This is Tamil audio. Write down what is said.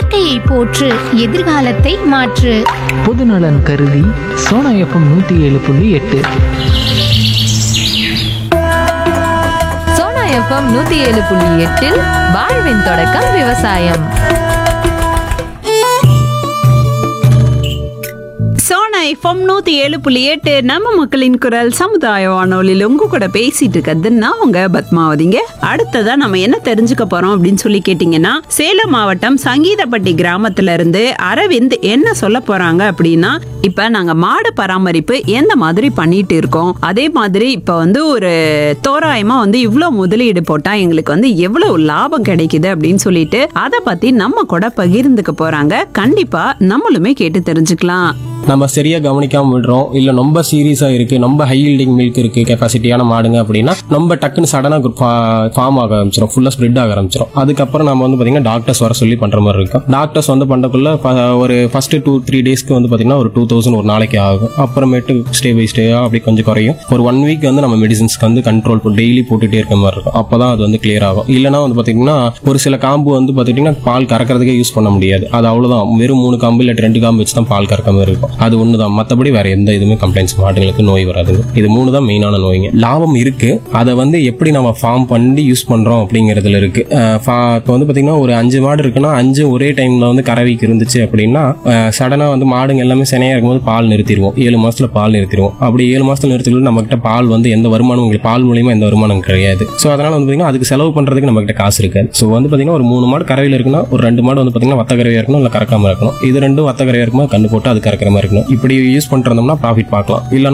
இயற்கையை போற்று எதிர்காலத்தை மாற்று பொதுநலன் கருதி சோனா எஃப்எம் நூற்றி ஏழு புள்ளி எட்டு சோனா எஃப்எம் நூத்தி ஏழு புள்ளி எட்டில் வாழ்வின் தொடக்கம் விவசாயம் சோனா எஃப்எம் நூத்தி ஏழு புள்ளி எட்டு நம்ம மக்களின் குரல் சமுதாய வானொலியில் உங்க கூட பேசிட்டு இருக்கிறது நான் உங்க பத்மாவதிங்க அடுத்ததா நம்ம என்ன தெரிஞ்சுக்க போறோம் அப்படின்னு சொல்லி கேட்டீங்கன்னா சேலம் மாவட்டம் சங்கீதப்பட்டி கிராமத்துல இருந்து அரவிந்த் என்ன சொல்ல போறாங்க அப்படின்னா இப்ப நாங்க மாடு பராமரிப்பு எந்த மாதிரி பண்ணிட்டு இருக்கோம் அதே மாதிரி இப்ப வந்து ஒரு தோராயமா வந்து இவ்வளவு முதலீடு போட்டா எங்களுக்கு வந்து எவ்வளவு லாபம் கிடைக்குது அப்படின்னு சொல்லிட்டு அதை பத்தி நம்ம கூட பகிர்ந்துக்க போறாங்க கண்டிப்பா நம்மளுமே கேட்டு தெரிஞ்சுக்கலாம் நம்ம சரியா கவனிக்காம விடுறோம் இல்ல ரொம்ப சீரியஸா இருக்கு ரொம்ப ஹை ஹீல்டிங் மில்க் இருக்கு கெப்பாசிட்டியான மாடுங்க அப்படின்னா நம்ம டக்குன்னு சடனா ஃபார்ம் ஆக ஆரம்பிச்சிடும் ஃபுல்லா ஸ்ப்ரெட் ஆக ஆரம்பிச்சிடும் அதுக்கப்புறம் நம்ம வந்து பாத்தீங்கன்னா டாக்டர்ஸ் வர சொல்லி பண்ற மாதிரி இருக்கும் டாக்டர்ஸ் வந்து பண்றதுக்குள்ள ப- ஒரு ஃபர்ஸ்ட் டூ த்ரீ டேஸ்க்கு வந்து பாத்தீங்கன்னா ஒரு டூ தௌசண்ட் ஒரு நாளைக்கு ஆகும் அப்புறமேட்டு ஸ்டே பை ஸ்டே அப்படி கொஞ்சம் குறையும் ஒரு ஒன் வீக் வந்து நம்ம மெடிசன்ஸ்க்கு வந்து கண்ட்ரோல் டெய்லி போட்டுட்டே இருக்க மாதிரி இருக்கும் அப்பதான் அது வந்து கிளியர் ஆகும் இல்லைன்னா வந்து பாத்தீங்கன்னா ஒரு சில காம்பு வந்து பாத்தீங்கன்னா பால் கறக்கிறதுக்கே யூஸ் பண்ண முடியாது அது அவ்வளவுதான் வெறும் மூணு காம்பு இல்ல ரெண்டு காம்பு வச்சு தான் பால் கறக்க மாதிரி இருக்கும் அது ஒண்ணுதான் மத்தபடி வேற எந்த இதுவுமே கம்ப்ளைண்ட்ஸ் மாடுங்களுக்கு நோய் வராதுங்க இது மூணு தான் மெயினான நோய்ங்க லாபம் இருக்கு அதை வந்து எப்படி நம்ம ஃபார்ம் பண்ணி யூஸ் பண்றோம் அப்படிங்கறதுல இருக்கு இப்போ வந்து பாத்தீங்கன்னா ஒரு அஞ்சு மாடு இருக்குன்னா அஞ்சு ஒரே டைம்ல வந்து கறவைக்கு இருந்துச்சு அப்படின்னா சடனா வந்து மாடுங்க எல்லாமே சினையா இருக்கும்போது பால் நிறுத்திடுவோம் ஏழு மாசத்துல பால் நிறுத்திடுவோம் அப்படி ஏழு மாசத்துல நிறுத்திட்டு நம்ம கிட்ட பால் வந்து எந்த வருமானம் உங்களுக்கு பால் மூலியமா எந்த வருமானம் கிடையாது ஸோ அதனால வந்து பாத்தீங்கன்னா அதுக்கு செலவு பண்றதுக்கு நம்ம கிட்ட காசு இருக்காது ஸோ வந்து பாத்தீங்கன்னா ஒரு மூணு மாடு கறவையில் இருக்குன்னா ஒரு ரெண்டு மாடு வந்து பாத்தீங்கன்னா வத்த கறவையா இருக்கணும் இல்ல கறக்காம இருக்கணும் இது ரெண்டும் வத்த கறவையா இருக்கும்போது கண்ணு போட்டு அது கறக்கிற மாதிரி இருக்கணும் இப்படி யூஸ் பண்ணிட்டு இருந்தோம்னா ப்ராஃபிட் பார்க்கலாம் இல்லைன்னா